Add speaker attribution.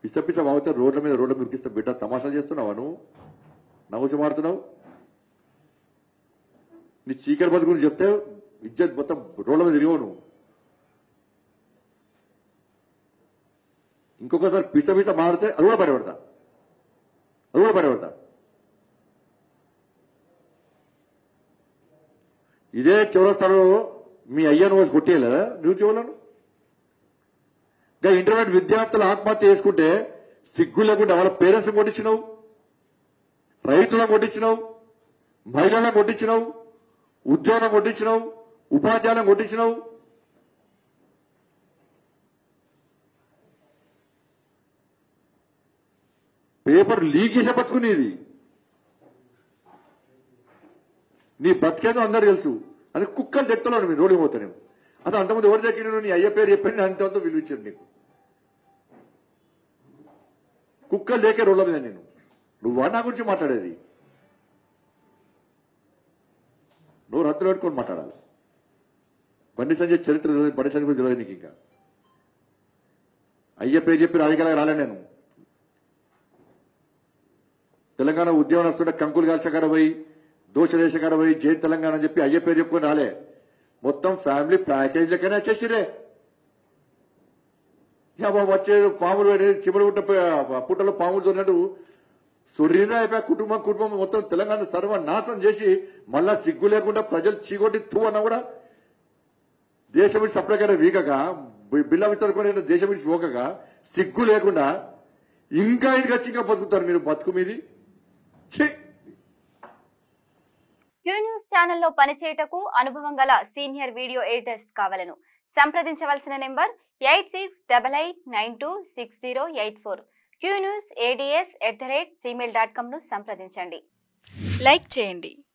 Speaker 1: పిచ్చ పిచ్చ వాగితే రోడ్ల మీద రోడ్ల మిరికిస్తే బిడ్డ తమాషా చేస్తున్నావా నువ్వు నవ్వు మాడుతున్నావు నీ చీకటి బతుకు గురించి చెప్తే ఇజ్జత్ మొత్తం రోడ్ల మీద తిరిగావు నువ్వు ఇంకొకసారి పిచ్చ పిచ్చ మాడితే అది కూడా పడబడతా అది కూడా పడబడతా ఇదే చౌరస్తాలో మీ అయ్యను వచ్చి కొట్టేయలేదా నువ్వు చెవులను ఇంకా ఇంటర్మీడియట్ విద్యార్థులు ఆత్మహత్య చేసుకుంటే సిగ్గు లేకుండా వాళ్ళ పేరెంట్స్ కొట్టించినావు రైతులను కొట్టించినావు మహిళలను కొట్టించినావు ఉద్యోగం కొట్టించినావు ఉపాధ్యాయులను కొట్టించినావు పేపర్ లీక్ చేసే బతుకునేది నీ బతికేదో అందరు తెలుసు అది కుక్కలు తెట్టున్నాను మీరు రోడ్డు పోతాను అసలు అంతమంది ఎవరి దగ్గర నీ అయ్య పేరు చెప్పండి అంత విలువ ఇచ్చారు నీకు కుక్కలు లేకే రోడ్ల మీద నేను నువ్వు నా గురించి మాట్లాడేది నువ్వు రద్దులు పెట్టుకొని మాట్లాడాలి బండి సంజయ్ చరిత్ర తెలియదు బండి సంజయ్ గురించి తెలియదు నీకు ఇంకా అయ్య పేరు చెప్పి రాజకీయాలకు రాలే నేను తెలంగాణ ఉద్యమం వస్తుంటే కంకులు కాల్చగాడ పోయి దోషదేశగాడ పోయి జై తెలంగాణ అని చెప్పి అయ్య పేరు చెప్పుకొని రాలే మొత్తం ఫ్యామిలీ ప్యాకేజ్ లెక్కనే వచ్చేసిరే ఇక బాబు వచ్చే పాములు అనేది చిమడు పుట్ట పుట్టలో పాములు చూసినట్టు సొర్రీనా అయిపోయా కుటుంబం కుటుంబం మొత్తం తెలంగాణ సర్వ నాశనం చేసి మళ్ళా సిగ్గు లేకుండా ప్రజలు చీకొట్టి తూ అన్నా కూడా దేశం విడిచి సప్లైకర వీకగా బిల్ల విస్తరుకొని దేశం విడిచి పోకగా సిగ్గు లేకుండా ఇంకా ఇంటికి వచ్చి ఇంకా బతుకుతారు మీరు బతుకు మీది ఛీ
Speaker 2: క్యూ న్యూస్ ఛానల్లో పనిచేయటకు అనుభవం గల సీనియర్ వీడియో ఎడిటర్స్ కావాలను సంప్రదించవలసిన number eight six double eight nine two six zero eight four Q news ADS at the rate Gmail dot కామ్ను సంప్రదించండి
Speaker 3: లైక్ చేయండి